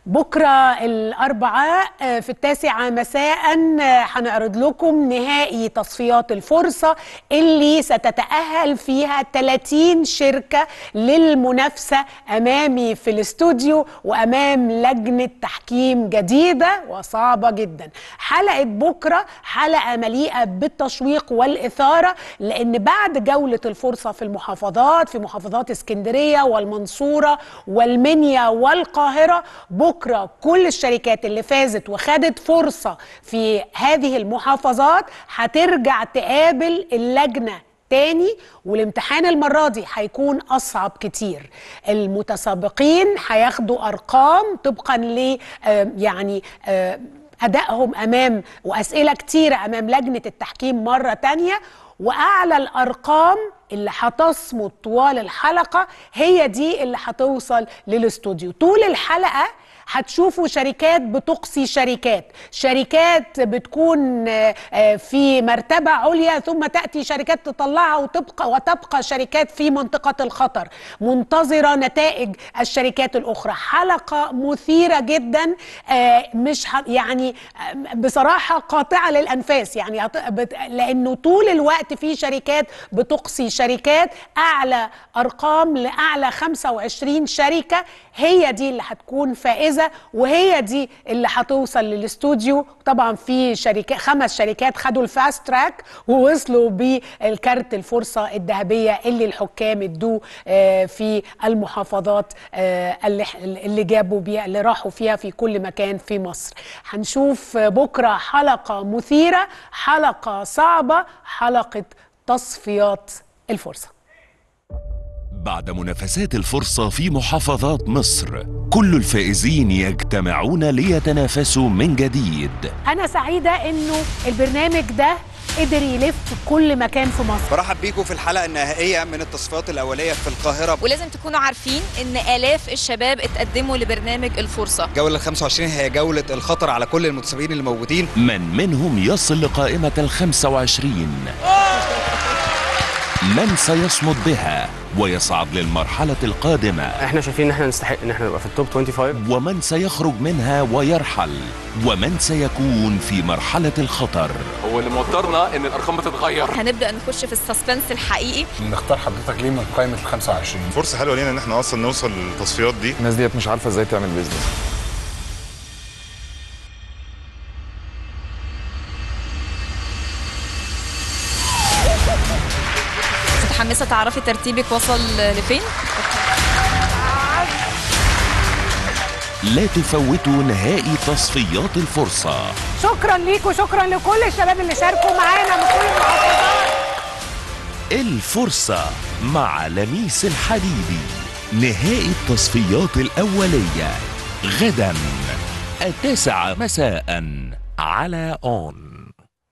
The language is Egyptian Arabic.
بكرة الأربعاء في التاسعة مساء هنعرض لكم نهائي تصفيات الفرصة اللي ستتأهل فيها 30 شركة للمنافسة أمامي في الاستوديو وأمام لجنة تحكيم جديدة وصعبة جدا حلقة بكرة حلقة مليئة بالتشويق والإثارة لأن بعد جولة الفرصة في المحافظات في محافظات اسكندرية والمنصورة والمنيا والقاهرة بكرة كل الشركات اللي فازت وخدت فرصة في هذه المحافظات هترجع تقابل اللجنة تاني والامتحان المرة دي هيكون أصعب كتير المتسابقين هياخدوا أرقام طبقا ل آه، يعني آه، أدائهم أمام وأسئلة كتيرة أمام لجنة التحكيم مرة تانية وأعلى الأرقام اللي هتصمد طوال الحلقة هي دي اللي هتوصل للاستوديو طول الحلقة هتشوفوا شركات بتقصي شركات شركات بتكون آه، آه، في مرتبة عليا ثم تأتي شركات تطلعها وتبقى وتبقى شركات في منطقة الخطر منتظرة نتائج الشركات الأخرى حلقة مثيرة جدا آه، مش ه- يعني آه، بصراحة قاطعة للأنفاس يعني هت- بت- لأنه طول الوقت في شركات بتقصي شركات أعلى أرقام لأعلى 25 شركة هي دي اللي هتكون فائزة وهي دي اللي هتوصل للاستوديو طبعا في شركات خمس شركات خدوا الفاست تراك ووصلوا بالكارت الفرصة الذهبية اللي الحكام ادوه آه، في المحافظات آه، اللي اللي جابوا بيها اللي راحوا فيها في كل مكان في مصر هنشوف بكرة حلقة مثيرة حلقة صعبة حلقة تصفيات الفرصة بعد منافسات الفرصة في محافظات مصر كل الفائزين يجتمعون ليتنافسوا من جديد أنا سعيدة إنه البرنامج ده قدر يلف كل مكان في مصر برحب بيكم في الحلقة النهائية من التصفيات الأولية في القاهرة ولازم تكونوا عارفين ان الاف الشباب اتقدموا لبرنامج الفرصه الجولة ال 25 هي جولة الخطر على كل المتسابقين اللي موجودين من منهم يصل لقائمة الخمسة وعشرين من سيصمد بها ويصعد للمرحلة القادمة احنا شايفين ان احنا نستحق ان احنا نبقى في التوب 25 ومن سيخرج منها ويرحل ومن سيكون في مرحلة الخطر هو اللي موترنا ان الارقام بتتغير هنبدا نخش في السسبنس الحقيقي نختار حضرتك ليه من قائمة ال 25 فرصة حلوة لينا ان احنا اصلا نوصل للتصفيات دي الناس ديت مش عارفة ازاي تعمل بيزنس متحمسه تعرفي ترتيبك وصل لفين لا تفوتوا نهائي تصفيات الفرصة شكرا ليكم شكرا لكل الشباب اللي شاركوا معانا من كل المحافظات الفرصة مع لميس الحديدي نهائي التصفيات الأولية غدا التاسعة مساء على أون